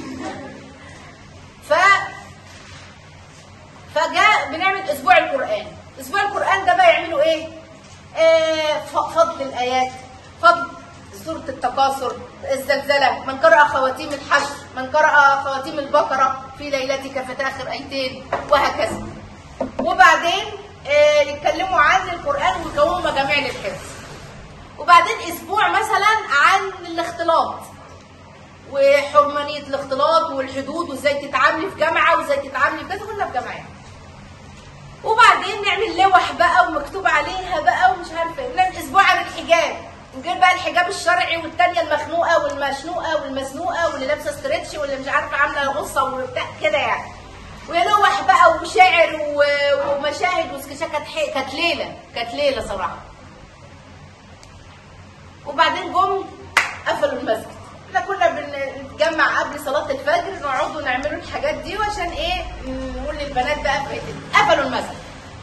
ف فجاء بنعمل اسبوع القران اسبوع القران ده بقى يعملوا ايه آه ف- فضل الايات فضل سورة التكاثر الزلزلة من قرأ خواتيم الحشر من قرأ خواتيم البقرة في ليلتك في آخر آيتين وهكذا وبعدين آه نتكلموا عن القرآن ويكونوا مجاميع للحفظ وبعدين أسبوع مثلا عن الاختلاط وحرمانية الاختلاط والحدود وازاي تتعاملي في جامعة وازاي تتعاملي في كذا كلها في جامعات وبعدين نعمل لوح بقى ومكتوب عليها بقى ومش عارفه ايه نعمل اسبوع عن الحجاب نجيب بقى الحجاب الشرعي والتانية المخنوقة والمشنوقة والمزنوقة واللي لابسة ستريتش واللي مش عارفة عاملة غصة وبتاع كده يعني ولوح بقى وشعر و- ومشاهد وسكتشات كانت حي- كانت ليلة كانت ليلة صراحة وبعدين جم قفلوا المسجد احنا كنا بنتجمع قبل صلاة الفجر نقعدوا نعملوا الحاجات دي وعشان ايه نقول للبنات بقى في قفلوا المسجد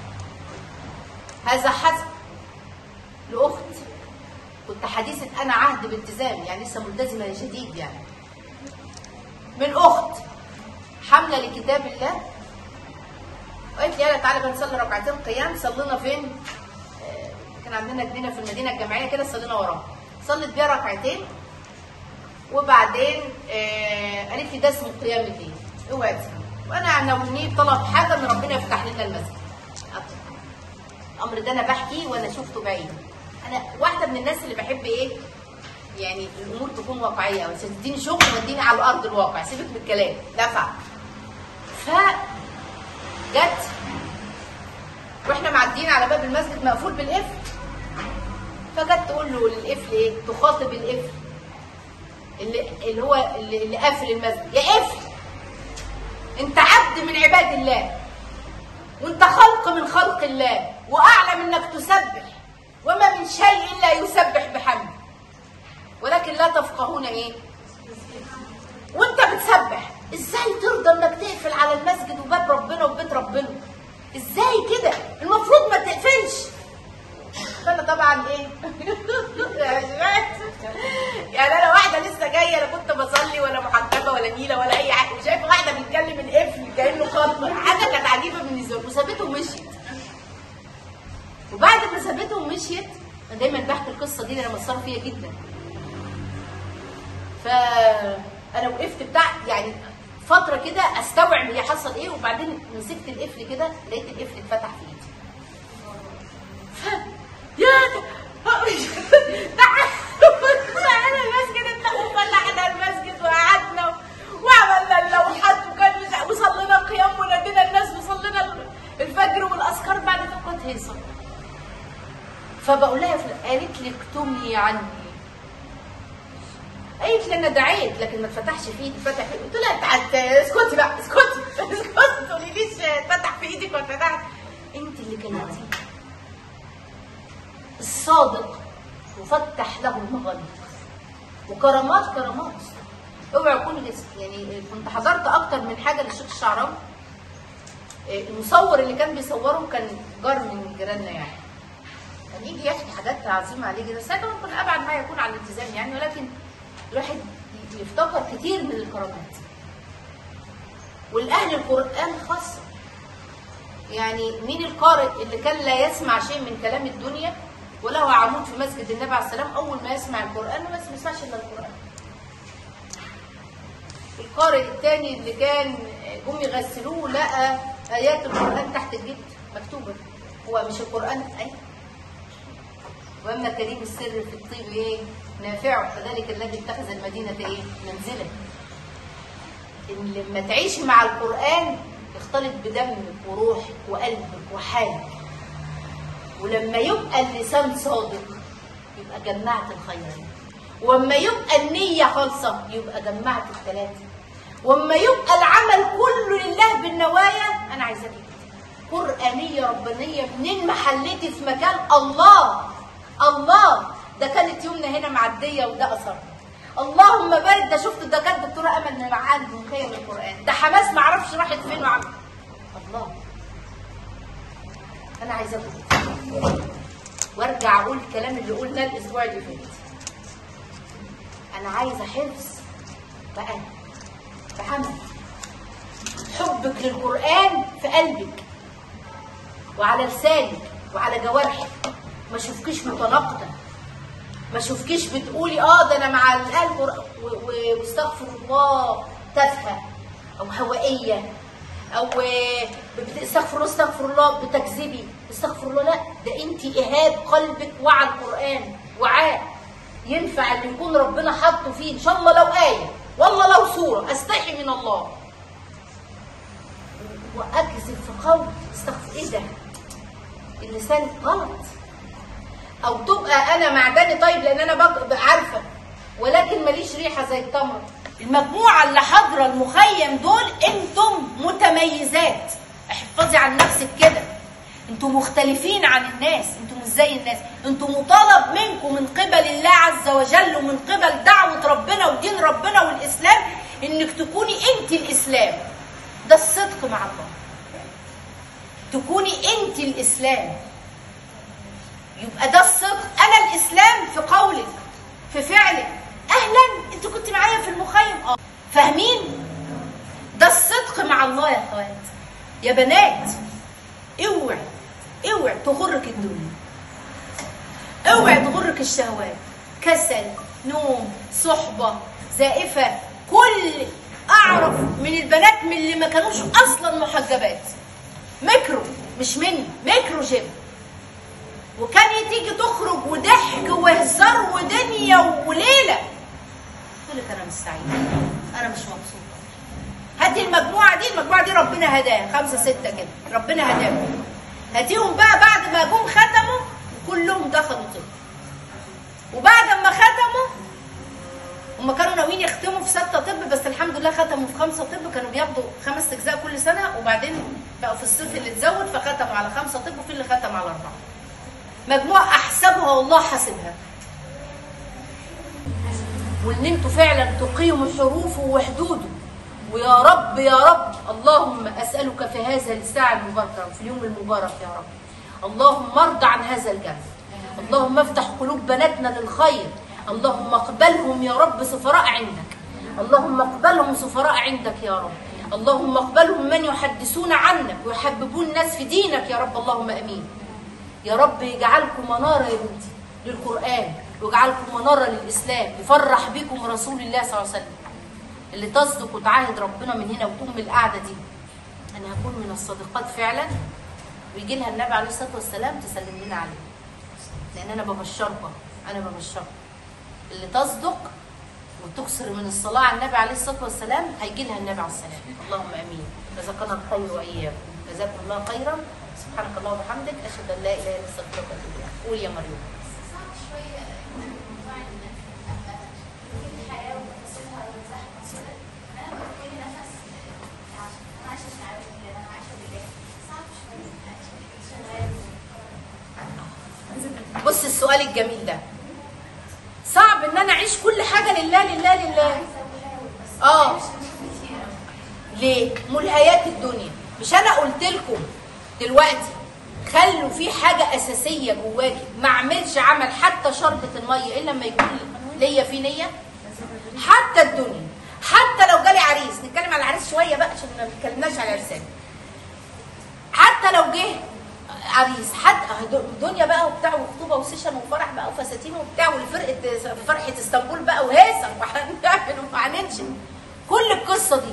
هذا حسب لأخت كنت حديثة أنا عهد بالتزام يعني لسه ملتزمة جديد يعني من أخت حاملة لكتاب الله وقالت لي يلا تعالى بنصلي ركعتين قيام صلينا فين؟ آه، كان عندنا جنينة في المدينة الجامعية كده صلينا وراها صلت بيها ركعتين وبعدين آه قالت لي ده اسمه قيام الليل اوعي تسمعي. وانا ناويين طلب حاجه ان ربنا يفتح لنا المسجد الامر ده انا بحكي وانا شفته بعيني انا واحده من الناس اللي بحب ايه يعني الامور تكون واقعيه او تديني شغل وديني على ارض الواقع سيبك من الكلام دفع ف جت واحنا معديين على باب المسجد مقفول بالقفل فجت تقول له للقفل ايه تخاطب القفل اللي, اللي هو اللي, اللي قافل المسجد يا قفل انت عبد من عباد الله وانت خلق من خلق الله واعلم انك تسبح وما من شيء الا يسبح بحمده ولكن لا تفقهون ايه وانت بتسبح ازاي ترضى انك تقفل على المسجد وباب ربنا وبيت ربنا ازاي كده المفروض ما تقفلش فانا طبعا ايه يعني انا واحده لسه جايه لا كنت بصلي ولا محجبه ولا نيله ولا اي حاجه شايفه واحده بتكلم القفل كانه خطبه حاجه كانت عجيبه بالنسبه لي وسابته ومشيت وبعد ما سابته ومشيت انا دايما بحكي القصه دي لان مأثره فيا جدا فانا وقفت بتاع يعني فتره كده استوعب هي حصل ايه وبعدين مسكت القفل كده لقيت القفل اتفتح في ايدي يا تعالى تعالى المسجد انت وفتحنا المسجد وقعدنا وعملنا اللوحات وكان وصلينا قيام ونادينا الناس وصلينا الفجر والاذكار بعد كده كنت هيصه فبقول لها فل- قالت لي اكتمي عني قالت لي انا دعيت لكن ما اتفتحش في ايدي فتح في قلت لها تعالى اسكتي بقى اسكتي اسكتي ما تقوليليش فتح في ايدك ولا فتحت انت اللي كلمتيني الصادق يفتح له المغاليق وكرامات كرامات اوعى يكون لس- يعني كنت حضرت اكتر من حاجه للشيخ الشعراوي إيه، المصور اللي كان بيصوره كان جار من جيراننا يعني كان يجي يحكي حاجات عظيمه عليه جدا بس انا كنت ابعد ما يكون عن الالتزام يعني ولكن الواحد ي- يفتكر كتير من الكرامات والاهل القران خاصه يعني مين القارئ اللي كان لا يسمع شيء من كلام الدنيا وله عمود في مسجد النبي عليه السلام اول ما يسمع القران بس ما يسمعش الا القران القارئ الثاني اللي كان جم يغسلوه لقى ايات القران تحت الجلد مكتوبه هو مش القران اي واما كريم السر في الطيب ايه نافعه فذلك الذي اتخذ المدينه ايه منزلا ان لما تعيشي مع القران يختلط بدمك وروحك وقلبك وحالك ولما يبقى اللسان صادق يبقى جمعت الخيرين واما يبقى النية خالصة يبقى جمعت الثلاثة واما يبقى العمل كله لله بالنوايا انا عايزاكي كده قرآنية ربانية منين ما حليتي في مكان الله الله ده كانت يومنا هنا معدية وده أثرها اللهم بارك ده شفت ده كانت دكتورة أمل معانا مخيم القرآن ده حماس معرفش راحت فين وعمل الله أنا عايزاكم كده وارجع اقول الكلام اللي قلناه الاسبوع اللي فات انا عايزه حفظ بقى بعمل حبك للقران في قلبك وعلى لسانك وعلى جوارحك ما اشوفكيش متناقضه ما اشوفكيش بتقولي اه ده انا مع القلب ور- و- و- واستغفر الله تافهه او هوائيه او آه، بت- استغفر الله استغفر الله بتكذبي استغفر الله لا ده انت ايهاب قلبك وعى القران وعاء ينفع اللي يكون ربنا حاطه فيه ان شاء الله لو ايه والله لو سوره استحي من الله واكذب في قولي استغفر ايه ده اللسان غلط او تبقى انا معدني طيب لان انا بق- بقى عارفه ولكن ماليش ريحه زي التمر المجموعه اللي حاضره المخيم دول انتم متميزات احفظي عن نفسك كده انتم مختلفين عن الناس انتم مش زي الناس انتم مطالب منكم من قبل الله عز وجل ومن قبل دعوه ربنا ودين ربنا والاسلام انك تكوني انت الاسلام ده الصدق مع الله تكوني انت الاسلام يبقى ده الصدق انا الاسلام في قولك في فعلك اهلا انت كنت معايا في المخيم اه فاهمين ده الصدق مع الله يا اخوات يا بنات اوعي اوعي تغرك الدنيا اوعي تغرك الشهوات كسل نوم صحبه زائفه كل اعرف من البنات من اللي ما كانوش اصلا محجبات ميكرو مش مني ميكرو جيب وكان تيجي تخرج وضحك وهزار ودنيا وليله تقول لك انا مش سعيده انا مش مبسوطه هاتي المجموعه دي المجموعه دي ربنا هداها خمسه سته كده ربنا هداهم هاتيهم بقى بعد ما جم ختموا كلهم دخلوا طب وبعد ما ختموا هم كانوا ناويين يختموا في ستة طب بس الحمد لله ختموا في خمسة طب كانوا بياخدوا خمس أجزاء كل سنة وبعدين بقوا في الصيف اللي اتزود فختموا على خمسة طب وفي اللي ختم على أربعة مجموعة أحسبها والله حاسبها وإن أنتوا فعلا تقيموا حروفه وحدوده ويا رب يا رب اللهم أسألك في هذا الساعة المباركة وفي اليوم المبارك يا رب اللهم ارضى عن هذا الجمع اللهم افتح قلوب بناتنا للخير اللهم اقبلهم يا رب سفراء عندك اللهم اقبلهم سفراء عندك يا رب اللهم اقبلهم من يحدثون عنك ويحببون الناس في دينك يا رب اللهم امين يا رب يجعلكم منارة يا بنتي للقرآن ويجعلكم منارة للإسلام يفرح بكم رسول الله صلى الله عليه وسلم اللي تصدق وتعاهد ربنا من هنا وتقوم من القعدة دي أنا هكون من الصادقات فعلا ويجي لها النبي عليه الصلاة والسلام تسلم لنا عليه لأن أنا ببشركم أنا ببشركم اللي تصدق وتكثر من الصلاة على النبي عليه الصلاة والسلام هيجي لها النبي عليه السلام اللهم امين جزاكنا الخير واياكم جزاكم الله خيرا سبحانك اللهم وبحمدك اشهد ان لا اله الا انت استغفرك واتوب اليك قول يا مريم صعب شوية موضوع إن أبقى كل الحياة وبصيرها وزحمة وكده أنا بكل نفس عشان أنا عايشة شعاري بالله أنا عايشة بالله صعب شوية شغال بص السؤال الجميل ده صعب ان انا اعيش كل حاجه لله لله لله اه ليه ملهيات الدنيا مش انا قلت لكم دلوقتي خلوا في حاجه اساسيه جواكي ما اعملش عمل حتى شربة الميه الا لما يكون ليا فيه نيه حتى الدنيا حتى لو جالي عريس نتكلم على العريس شويه بقى عشان ما اتكلمناش على العرسان حتى لو جه عريس حتى دنيا بقى وبتاع وخطوبه وسيشن وفرح بقى وفساتين وبتاع والفرقه فرحه اسطنبول بقى وهيصه وهنعمل وهننشن كل القصه دي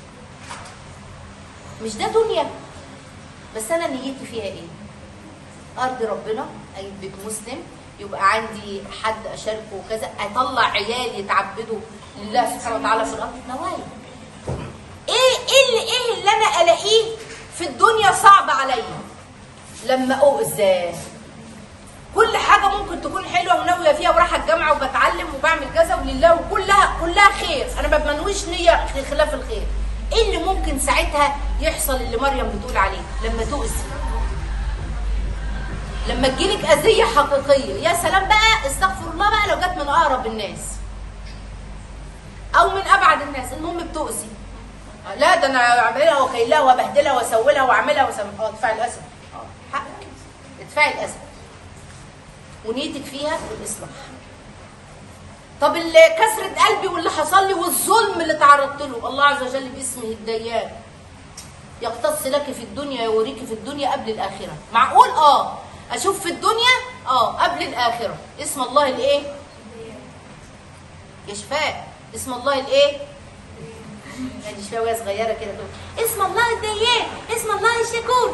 مش ده دنيا بس انا نيتي فيها ايه؟ ارض ربنا اجيب بيت مسلم يبقى عندي حد اشاركه وكذا اطلع عيال يتعبدوا لله سبحانه وتعالى في الارض نوايا ايه ايه اللي ايه اللي انا الاقيه في الدنيا صعب عليا لما اؤذى كل حاجه ممكن تكون حلوه وناويه فيها ورايحه الجامعه وبتعلم وبعمل كذا ولله وكلها كلها خير انا ما بمنويش نيه خلاف الخير ايه اللي ممكن ساعتها يحصل اللي مريم بتقول عليه لما تؤذي لما تجيلك اذيه حقيقيه يا سلام بقى استغفر الله بقى لو جت من اقرب الناس او من ابعد الناس المهم بتؤذي لا ده انا اعملها واخيلها وابهدلها واسولها واعملها واسوي اه ادفعي الاذى اه حقك ادفعي الاذى ونيتك فيها الاصلاح طب ال- كسرة قلبي واللي حصل لي والظلم اللي تعرضت له الله عز وجل باسمه الديان يقتص لك في الدنيا يوريك في الدنيا قبل الآخرة معقول اه اشوف في الدنيا اه قبل الآخرة اسم الله الايه يا شفاء اسم الله الايه يعني شفاء وهي صغيرة كده تقول اسم الله الديان اسم الله الشكور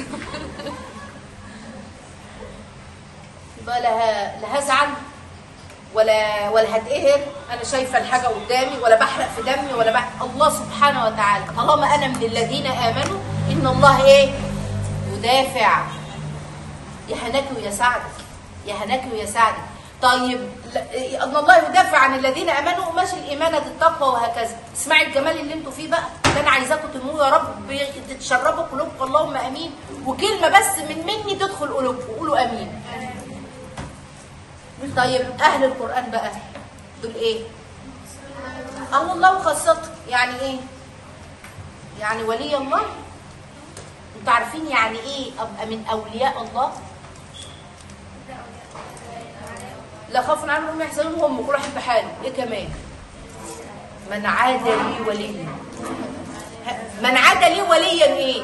يبقى لها لا هزعل ولا ولا هتقهر انا شايفه الحاجه قدامي ولا بحرق في دمي ولا بح... الله سبحانه وتعالى طالما انا من الذين امنوا ان الله ايه يدافع يا هناك ويا سعدك يا هناك ويا سعدك طيب لا- ان الله يدافع عن الذين امنوا ماشي الايمان التقوى وهكذا اسمعي الجمال اللي انتوا فيه بقى ده انا عايزاكم تنموا يا رب تتشربوا قلوبكم اللهم امين وكلمه بس من مني تدخل قلوبكم قولوا امين طيب اهل القران بقى دول ايه الله الله وخاصته يعني ايه يعني ولي الله انتوا عارفين يعني ايه ابقى من اولياء الله لا خوف عنهم ولا يحزنون هم كل واحد بحاله ايه كمان من عاد لي وليا من عاد لي وليا ايه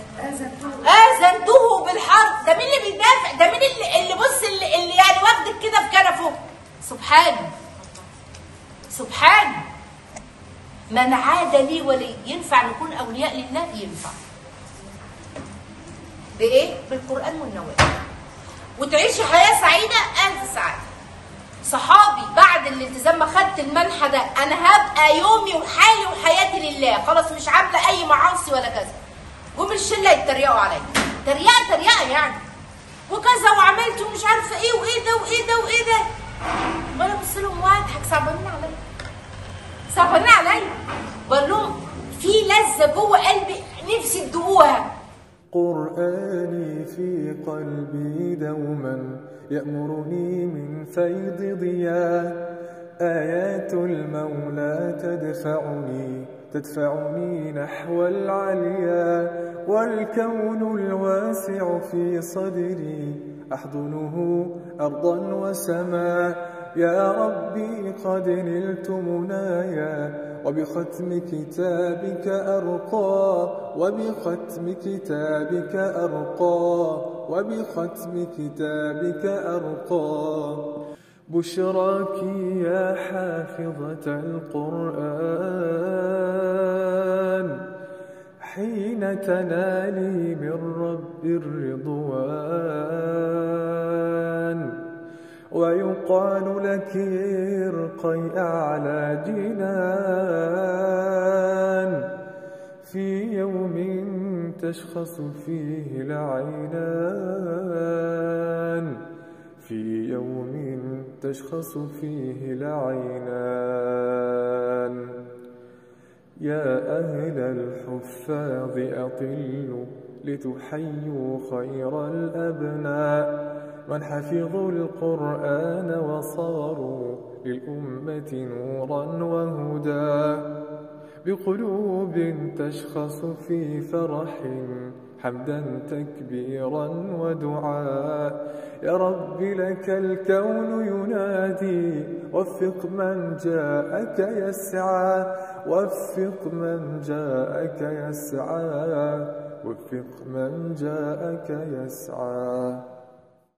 اذنته بالحرب ده مين اللي بيدافع ده مين اللي, اللي بص اللي, اللي يعني واخدك كده في كنفه سبحانه سبحانه من عاد لي ولي ينفع نكون اولياء لله ينفع بايه بالقران والنوافل وتعيشي حياه سعيده الف سعاده صحابي بعد الالتزام ما خدت المنحه ده انا هبقى يومي وحالي وحياتي لله خلاص مش عامله اي معاصي ولا كذا جم الشله يتريقوا عليا تريقه تريقه يعني وكذا وعملت ومش عارفه ايه وايه ده وايه ده وايه ده وانا بص لهم واضحك صعبانين عليا صعبانين عليا بقول لهم في لذه جوه قلبي نفسي تدوقوها قرآني في قلبي دوما يأمرني من فيض ضياء آيات المولى تدفعني تدفعني نحو العليا والكون الواسع في صدري أحضنه أرضا وسماء يا ربي قد نلت منايا وبختم كتابك أرقى وبختم كتابك أرقى وبختم كتابك أرقى بشراك يا حافظة القرآن حين تنالي من رب الرضوان ويقال لك ارقي أعلى جنان في يوم تشخص فيه العينان في يوم تشخص فيه العينان يا أهل الحفاظ أطلوا لتحيوا خير الأبناء من حفظوا القرآن وصاروا للأمة نورا وهدى بقلوب تشخص في فرح حمدا تكبيرا ودعاء يا رب لك الكون ينادي وفق من جاءك يسعى وفق من جاءك يسعى وفق من جاءك يسعى